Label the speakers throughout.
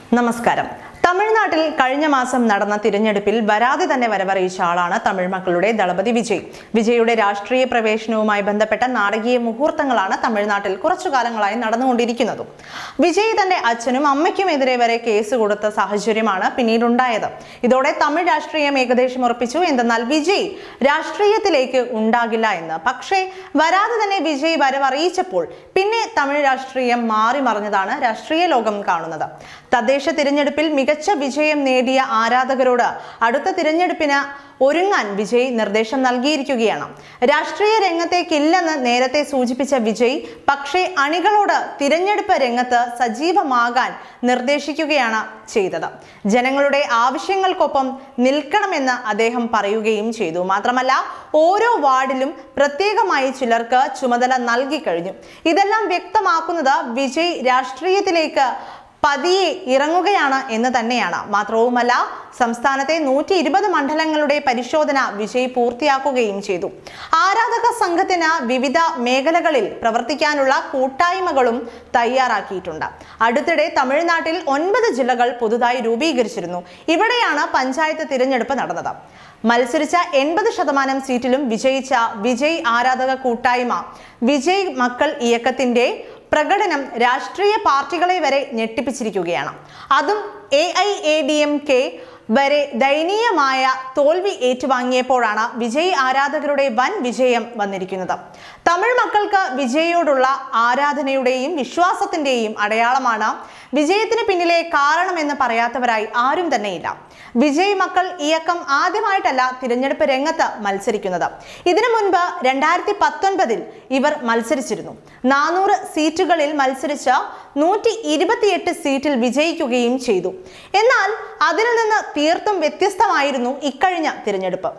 Speaker 1: നമസ്കാരം തമിഴ്നാട്ടിൽ കഴിഞ്ഞ മാസം നടന്ന തിരഞ്ഞെടുപ്പിൽ വരാതെ തന്നെ വരവറിയിച്ച ആളാണ് തമിഴ് മക്കളുടെ ദളപതി വിജയ് വിജയുടെ രാഷ്ട്രീയ പ്രവേശനവുമായി ബന്ധപ്പെട്ട നാടകീയ മുഹൂർത്തങ്ങളാണ് തമിഴ്നാട്ടിൽ കുറച്ചു കാലങ്ങളായി നടന്നുകൊണ്ടിരിക്കുന്നതും വിജയ് തന്റെ അച്ഛനും അമ്മയ്ക്കുമെതിരെ വരെ കേസ് കൊടുത്ത സാഹചര്യമാണ് പിന്നീടുണ്ടായത് ഇതോടെ തമിഴ് രാഷ്ട്രീയം ഏകദേശം ഉറപ്പിച്ചു എന്തെന്നാൽ വിജയ് രാഷ്ട്രീയത്തിലേക്ക് ഉണ്ടാകില്ല എന്ന് പക്ഷേ വരാതെ തന്നെ വിജയ് വരവറിയിച്ചപ്പോൾ പിന്നെ തമിഴ് രാഷ്ട്രീയം മാറി മറിഞ്ഞതാണ് രാഷ്ട്രീയ ലോകം കാണുന്നത് തദ്ദേശ തിരഞ്ഞെടുപ്പിൽ മികച്ച വിജയം നേടിയ ആരാധകരോട് അടുത്ത തിരഞ്ഞെടുപ്പിന് ഒരുങ്ങാൻ വിജയ് നിർദ്ദേശം നൽകിയിരിക്കുകയാണ് രാഷ്ട്രീയ രംഗത്തേക്കില്ലെന്ന് നേരത്തെ സൂചിപ്പിച്ച വിജയ് പക്ഷേ അണികളോട് തിരഞ്ഞെടുപ്പ് രംഗത്ത് സജീവമാകാൻ നിർദ്ദേശിക്കുകയാണ് ചെയ്തത് ജനങ്ങളുടെ ആവശ്യങ്ങൾക്കൊപ്പം നിൽക്കണമെന്ന് അദ്ദേഹം പറയുകയും ചെയ്തു മാത്രമല്ല ഓരോ വാർഡിലും പ്രത്യേകമായി ചിലർക്ക് ചുമതല നൽകി കഴിഞ്ഞു ഇതെല്ലാം വ്യക്തമാക്കുന്നത് വിജയ് രാഷ്ട്രീയത്തിലേക്ക് പതിയെ ഇറങ്ങുകയാണ് എന്ന് തന്നെയാണ് മാത്രവുമല്ല സംസ്ഥാനത്തെ നൂറ്റി ഇരുപത് മണ്ഡലങ്ങളുടെ പരിശോധന വിജയ് പൂർത്തിയാക്കുകയും ചെയ്തു ആരാധക സംഘത്തിന് വിവിധ മേഖലകളിൽ പ്രവർത്തിക്കാനുള്ള കൂട്ടായ്മകളും തയ്യാറാക്കിയിട്ടുണ്ട് അടുത്തിടെ തമിഴ്നാട്ടിൽ ഒൻപത് ജില്ലകൾ പുതുതായി രൂപീകരിച്ചിരുന്നു ഇവിടെയാണ് പഞ്ചായത്ത് തിരഞ്ഞെടുപ്പ് നടന്നത് മത്സരിച്ച എൺപത് ശതമാനം സീറ്റിലും വിജയിച്ച വിജയ് ആരാധക കൂട്ടായ്മ വിജയ് മക്കൾ ഇയക്കത്തിന്റെ പ്രകടനം രാഷ്ട്രീയ പാർട്ടികളെ വരെ ഞെട്ടിപ്പിച്ചിരിക്കുകയാണ് അതും A I A D M K വരെ ദയനീയമായ തോൽവി ഏറ്റുവാങ്ങിയപ്പോഴാണ് വിജയ് ആരാധകരുടെ വൻ വിജയം വന്നിരിക്കുന്നത് തമിഴ് മക്കൾക്ക് വിജയോടുള്ള ആരാധനയുടെയും വിശ്വാസത്തിന്റെയും അടയാളമാണ് വിജയത്തിന് പിന്നിലെ കാരണമെന്ന് പറയാത്തവരായി ആരും തന്നെയില്ല വിജയ് മക്കൾ ഇയക്കം ആദ്യമായിട്ടല്ല തിരഞ്ഞെടുപ്പ് രംഗത്ത് മത്സരിക്കുന്നത് ഇതിനു മുൻപ് രണ്ടായിരത്തി പത്തൊൻപതിൽ ഇവർ മത്സരിച്ചിരുന്നു നാനൂറ് സീറ്റുകളിൽ മത്സരിച്ച് നൂറ്റി ഇരുപത്തിയെട്ട് സീറ്റിൽ വിജയിക്കുകയും ചെയ്തു എന്നാൽ അതിൽ നിന്ന് തീർത്തും വ്യത്യസ്തമായിരുന്നു ഇക്കഴിഞ്ഞ തിരഞ്ഞെടുപ്പ്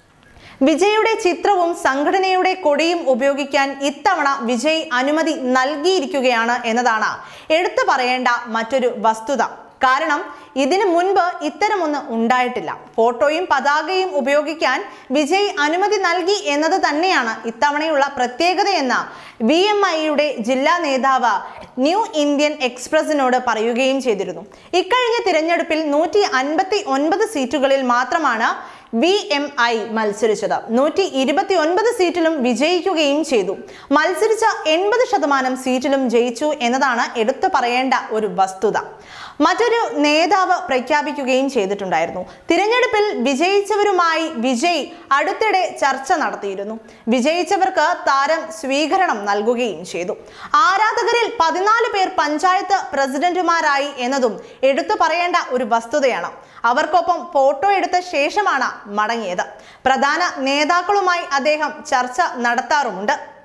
Speaker 1: വിജയുടെ ചിത്രവും സംഘടനയുടെ കൊടിയും ഉപയോഗിക്കാൻ ഇത്തവണ വിജയ് അനുമതി നൽകിയിരിക്കുകയാണ് എന്നതാണ് എടുത്തു പറയേണ്ട മറ്റൊരു വസ്തുത കാരണം ഇതിനു മുൻപ് ഇത്തരമൊന്ന് ഉണ്ടായിട്ടില്ല ഫോട്ടോയും പതാകയും ഉപയോഗിക്കാൻ വിജയ് അനുമതി നൽകി എന്നത് തന്നെയാണ് ഇത്തവണയുള്ള പ്രത്യേകതയെന്ന് വി എം ഐയുടെ ജില്ലാ നേതാവ് ന്യൂ ഇന്ത്യൻ എക്സ്പ്രസിനോട് പറയുകയും ചെയ്തിരുന്നു ഇക്കഴിഞ്ഞ തിരഞ്ഞെടുപ്പിൽ നൂറ്റി അൻപത്തി ഒൻപത് സീറ്റുകളിൽ മാത്രമാണ് വി എം ഐ മത്സരിച്ചത് നൂറ്റി ഇരുപത്തി ഒൻപത് സീറ്റിലും വിജയിക്കുകയും ചെയ്തു മത്സരിച്ച എൺപത് ശതമാനം സീറ്റിലും ജയിച്ചു എന്നതാണ് എടുത്തു പറയേണ്ട ഒരു വസ്തുത മറ്റൊരു നേതാവ് പ്രഖ്യാപിക്കുകയും ചെയ്തിട്ടുണ്ടായിരുന്നു തിരഞ്ഞെടുപ്പിൽ വിജയിച്ചവരുമായി വിജയ് അടുത്തിടെ ചർച്ച നടത്തിയിരുന്നു വിജയിച്ചവർക്ക് താരം സ്വീകരണം നൽകുകയും ചെയ്തു ആരാധകരിൽ പതിനാല് പേർ പഞ്ചായത്ത് പ്രസിഡന്റുമാരായി എന്നതും എടുത്തു പറയേണ്ട ഒരു വസ്തുതയാണ് അവർക്കൊപ്പം ഫോട്ടോ എടുത്ത ശേഷമാണ് മടങ്ങിയത് പ്രധാന നേതാക്കളുമായി അദ്ദേഹം ചർച്ച നടത്താറുമുണ്ട്